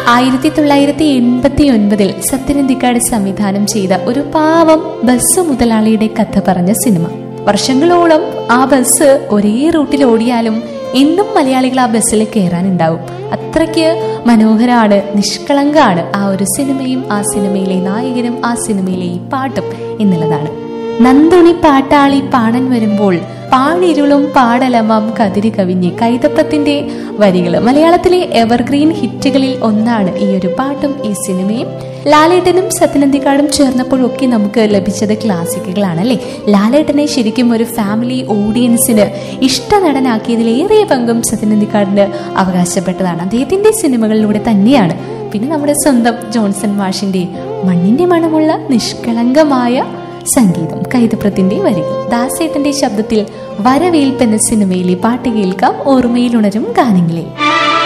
ആയിരത്തി തൊള്ളായിരത്തി എൺപത്തി ഒൻപതിൽ സത്യനന്ദിക്കാട് സംവിധാനം ചെയ്ത ഒരു പാവം ബസ് മുതലാളിയുടെ കഥ പറഞ്ഞ സിനിമ വർഷങ്ങളോളം ആ ബസ് ഒരേ റൂട്ടിൽ ഓടിയാലും എന്നും മലയാളികൾ ആ ബസ്സിൽ കയറാനുണ്ടാവും അത്രയ്ക്ക് മനോഹരമാണ് നിഷ്കളങ്കാണ് ആ ഒരു സിനിമയും ആ സിനിമയിലെ നായകനും ആ സിനിമയിലെ ഈ പാട്ടും എന്നുള്ളതാണ് നന്ദുണി പാട്ടാളി പാണൻ വരുമ്പോൾ പാടിരുളും പാടലമാം കതിരി കവിഞ്ഞ് കൈതപ്പത്തിന്റെ വരികൾ മലയാളത്തിലെ എവർഗ്രീൻ ഹിറ്റുകളിൽ ഒന്നാണ് ഈ ഒരു പാട്ടും ഈ സിനിമയും ലാലേട്ടനും സത്യനന്ദിക്കാടും ചേർന്നപ്പോഴൊക്കെ നമുക്ക് ലഭിച്ചത് ക്ലാസിക്കുകളാണ് അല്ലേ ലാലേട്ടനെ ശരിക്കും ഒരു ഫാമിലി ഓഡിയൻസിന് ഇഷ്ട നടനാക്കിയതിലേറിയ പങ്കും സത്യനന്ദിക്കാടിന് അവകാശപ്പെട്ടതാണ് അദ്ദേഹത്തിന്റെ സിനിമകളിലൂടെ തന്നെയാണ് പിന്നെ നമ്മുടെ സ്വന്തം ജോൺസൺ മാഷിന്റെ മണ്ണിന്റെ മണമുള്ള നിഷ്കളങ്കമായ സംഗീതം കൈതപ്രത്തിന്റെ വരികൾ ദാസേട്ടന്റെ ശബ്ദത്തിൽ വരവേൽപ്പ് എന്ന സിനിമയിലെ പാട്ട് കേൾക്കാം ഓർമ്മയിലുണരും ഗാനങ്ങളെ